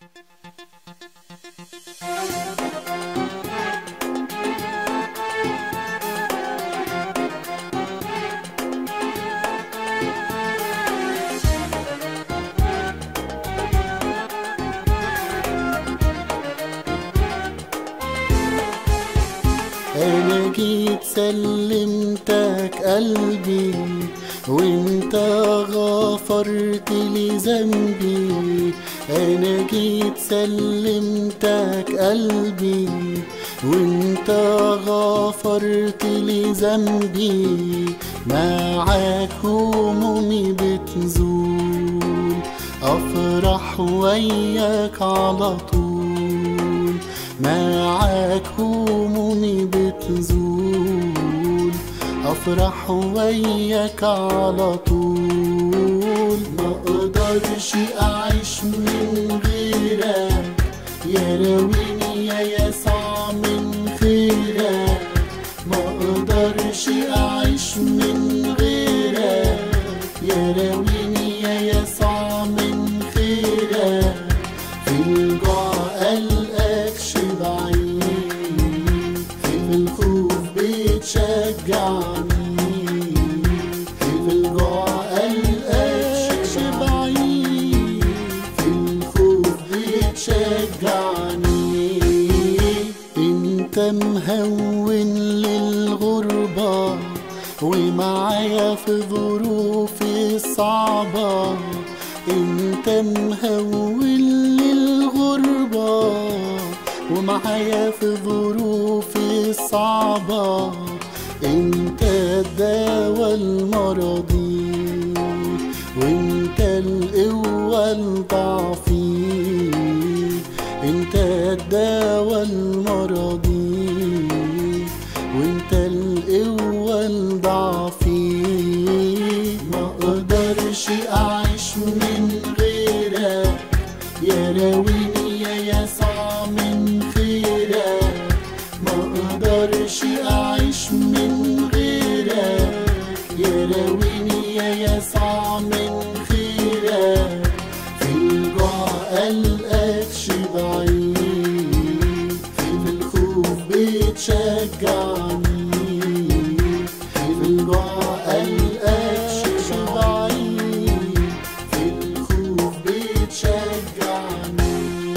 انا جيت سلمتك قلبي وانت غفرت لي ذنبي انا جيت سلمتك قلبي وانت غفرت لي ذنبي معاك همومي بتزول افرح وياك على طول معاك همومي بتزول افرح وياك على طول ما اقدرش اعيش من غيرك يا راويني يا يسوع من خيرك ما اقدرش اعيش من غيرك يا راويني يا يسوع من خيرك في الجوع قلقك شبعيني في الخوف بتشجعني في الجوع قلقك شبعيني في الخوف بتشجعني انت مهون للغربة ومعايا في ظروفي الصعبة انت مهون للغربة ومعايا في ظروفي الصعبة انت الدواء المرضي وانت القوة الضعفي انت الدواء المرضي وانت القوة الضعفي ما اقدرش اعيش من غيرك يا راويني يا يسوع من خيرك ما اقدرش اعيش من غيرك يا راويني يا يسوع من خيرك في الجوع قلقك شبعيني في الخوف بتشجعني في الجوع قلقك شبعيني في الخوف بتشجعني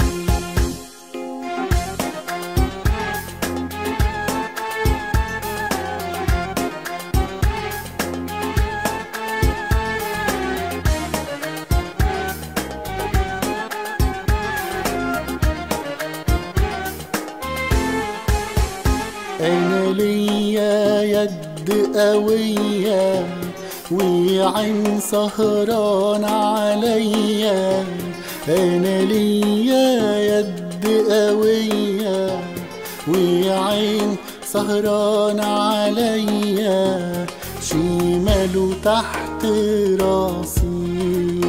أنا ليا يد قوية وعين سهران عليا أنا ليا يد قوية وعين سهران عليا شماله تحت راسي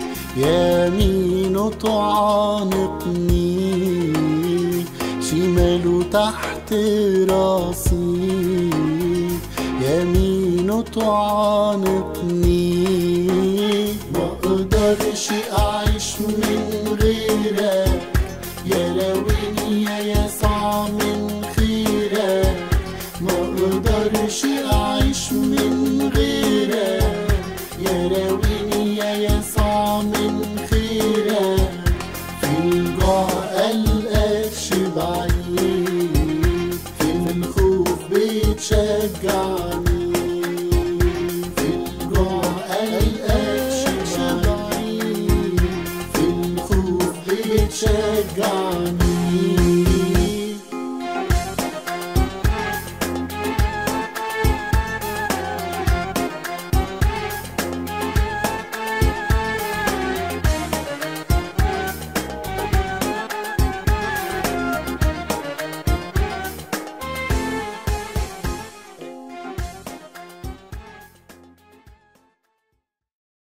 يمينه تعانقني شماله تحت راسي يمينه تعانقني ما اقدرش اعيش من